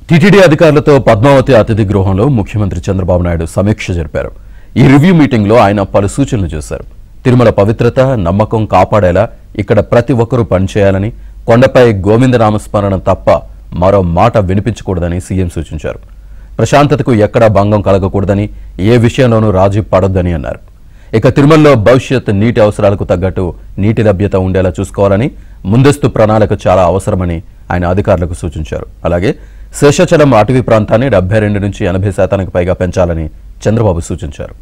TTD అధికారులతో పద్మావతి అతిథి గృహంలో ముఖ్యమంత్రి చంద్రబాబు నాయుడు సమీక్ష జరిపారు ఈ రివ్యూ మీటింగ్లో ఆయన పలు సూచనలు చేశారు తిరుమల పవిత్రత నమ్మకం కాపాడేలా ఇక్కడ ప్రతి ఒక్కరూ పనిచేయాలని కొండపై గోవింద నామస్మరణ తప్ప మరో మాట వినిపించకూడదని సీఎం సూచించారు ప్రశాంతతకు ఎక్కడా భంగం కలగకూడదని ఏ విషయంలోనూ రాజీ పడొద్దని అన్నారు ఇక తిరుమలలో భవిష్యత్ నీటి అవసరాలకు తగ్గట్టు నీటి లభ్యత ఉండేలా చూసుకోవాలని ముందస్తు ప్రణాళిక చాలా అవసరమని ఆయన అధికారులకు సూచించారు అలాగే శేషాచలం అటవీ ప్రాంతాన్ని డెబ్బై రెండు నుంచి ఎనభై శాతానికి పైగా పెంచాలని చంద్రబాబు సూచించారు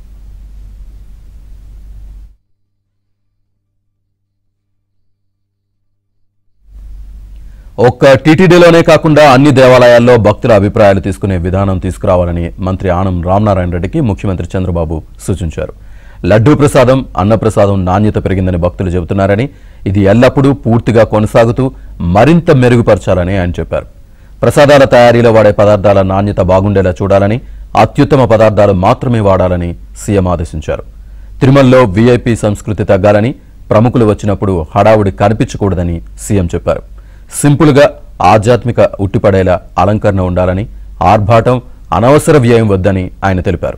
ఒక్క టీటీడీలోనే కాకుండా అన్ని దేవాలయాల్లో భక్తుల అభిప్రాయాలు తీసుకునే విధానం తీసుకురావాలని మంత్రి ఆనం రామనారాయణ రెడ్డికి ముఖ్యమంత్రి చంద్రబాబు సూచించారు లడ్డూ ప్రసాదం అన్నప్రసాదం నాణ్యత పెరిగిందని భక్తులు చెబుతున్నారని ఇది ఎల్లప్పుడూ పూర్తిగా కొనసాగుతూ మరింత మెరుగుపరచాలని ఆయన చెప్పారు ప్రసాదాల తయారీలో వాడే పదార్థాల నాణ్యత బాగుండేలా చూడాలని అత్యుత్తమ పదార్థాలు మాత్రమే వాడాలని సీఎం ఆదేశించారు తిరుమలలో వీఐపీ సంస్కృతి తగ్గాలని ప్రముఖులు వచ్చినప్పుడు హడావుడి కనిపించకూడదని సీఎం చెప్పారు సింపుల్గా ఆధ్యాత్మిక ఉట్టిపడేలా అలంకరణ ఉండాలని ఆర్భాటం అనవసర వ్యయం వద్దని ఆయన తెలిపారు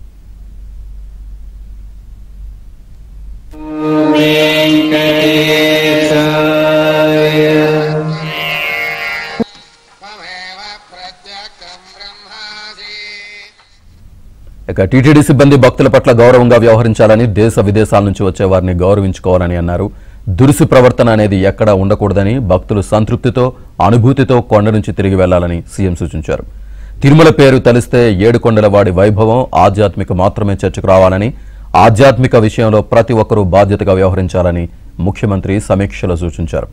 त्वमेव प्रत्यक्षं ब्रह्मासि ఇక టీటీడీ సిబ్బంది భక్తుల పట్ల గౌరవంగా వ్యవహరించాలని దేశ విదేశాల నుంచి వచ్చే వారిని గౌరవించుకోవాలని అన్నారు దురుసు ప్రవర్తన అనేది ఎక్కడా ఉండకూడదని భక్తులు సంతృప్తితో అనుభూతితో కొండ నుంచి తిరిగి వెళ్లాలని సీఎం సూచించారు తిరుమల పేరు తలిస్తే ఏడుకొండల వాడి వైభవం ఆధ్యాత్మిక మాత్రమే చర్చకు రావాలని ఆధ్యాత్మిక విషయంలో ప్రతి ఒక్కరూ బాధ్యతగా వ్యవహరించాలని ముఖ్యమంత్రి సమీక్షలో సూచించారు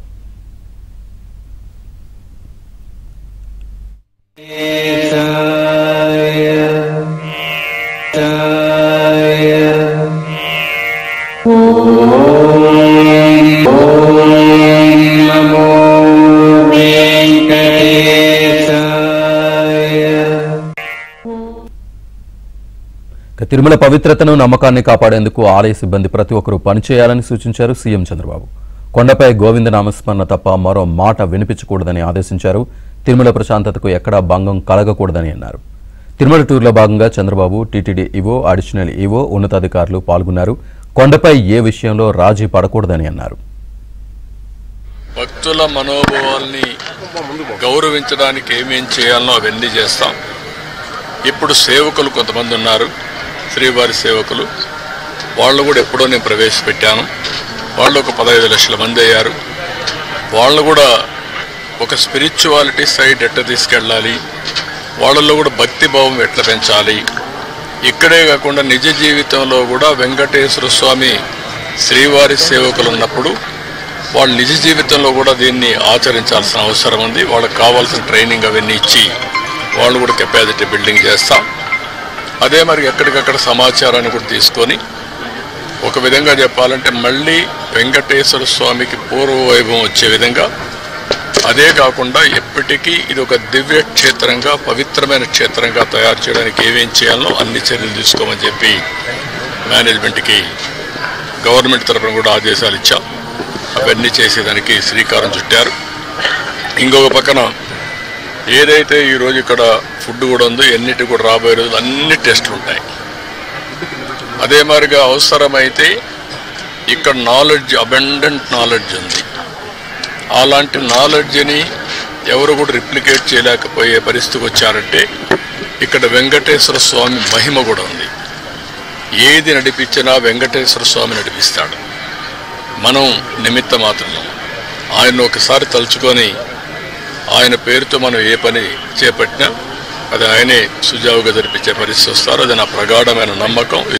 ఇక తిరుమల పవిత్రతను నమ్మకాన్ని కాపాడేందుకు ఆలయ సిబ్బంది ప్రతి ఒక్కరూ పనిచేయాలని సూచించారు సీఎం చంద్రబాబు కొండపై గోవింద నామస్మరణ తప్ప మరో మాట వినిపించకూడదని ఆదేశించారు తిరుమల ప్రశాంతతకు ఎక్కడా భంగం కలగకూడదని అన్నారు తిరుమల టూర్లో భాగంగా Chandrababu TTD EO additional EO ఉన్నతాధికారులు పాల్గొన్నారు కొండపై ఏ విషయంలో రాజీ పడకూడదని అన్నారు భక్తుల మనోభావాల్ని గౌరవించడానికి ఏమేం చేయాలనో అవన్నీ చేస్తాం ఇప్పుడు సేవకులు కొంతమంది ఉన్నారు శ్రీవారి సేవకులు వాళ్ళు కూడా ఎప్పుడో నేను ప్రవేశపెట్టాను వాళ్ళు ఒక పదహైదు లక్షల మంది అయ్యారు వాళ్ళు కూడా ఒక స్పిరిచువాలిటీ సైడ్ ఎట్లా తీసుకెళ్ళాలి వాళ్ళల్లో కూడా భక్తి భావం ఎట్లా పెంచాలి ఇక్కడే కాకుండా నిజ జీవితంలో కూడా వెంకటేశ్వర స్వామి శ్రీవారి సేవకులు ఉన్నప్పుడు వాళ్ళు నిజ జీవితంలో కూడా దీన్ని ఆచరించాల్సిన అవసరం ఉంది వాళ్ళకి కావాల్సిన ట్రైనింగ్ అవన్నీ ఇచ్చి వాళ్ళు కూడా కెపాసిటీ బిల్డింగ్ చేస్తాం అదే మరి ఎక్కడికక్కడ సమాచారాన్ని కూడా తీసుకొని ఒక విధంగా చెప్పాలంటే మళ్ళీ వెంకటేశ్వర స్వామికి పూర్వ వైభవం వచ్చే విధంగా అదే కాకుండా ఎప్పటికీ ఇది ఒక దివ్య క్షేత్రంగా పవిత్రమైన క్షేత్రంగా తయారు చేయడానికి ఏమేం చేయాలో అన్ని చర్యలు తీసుకోమని చెప్పి మేనేజ్మెంట్కి గవర్నమెంట్ తరఫున కూడా ఆదేశాలు ఇచ్చాం అవన్నీ చేసేదానికి శ్రీకారం చుట్టారు ఇంకొక పక్కన ఏదైతే ఈరోజు ఇక్కడ ఫుడ్ కూడా ఉందో ఎన్నిటి కూడా రాబోయే రోజులు అన్ని టెస్టులు ఉంటాయి అదే మాదిరిగా అవసరమైతే ఇక్కడ నాలెడ్జ్ అబెండెంట్ నాలెడ్జ్ ఉంది అలాంటి నాలెడ్జ్ని ఎవరు కూడా రిప్లికేట్ చేయలేకపోయే పరిస్థితికి వచ్చారంటే ఇక్కడ వెంకటేశ్వర స్వామి మహిమ కూడా ఉంది ఏది నడిపించినా వెంకటేశ్వర స్వామి నడిపిస్తాడు మనం నిమిత్త మాత్రం ఆయన ఒకసారి తలుచుకొని ఆయన పేరుతో మనం ఏ పని చేపట్టినా అది ఆయనే సుజావుగా జరిపించే పరిస్థితి వస్తారు అది నా ప్రగాఢమైన నమ్మకం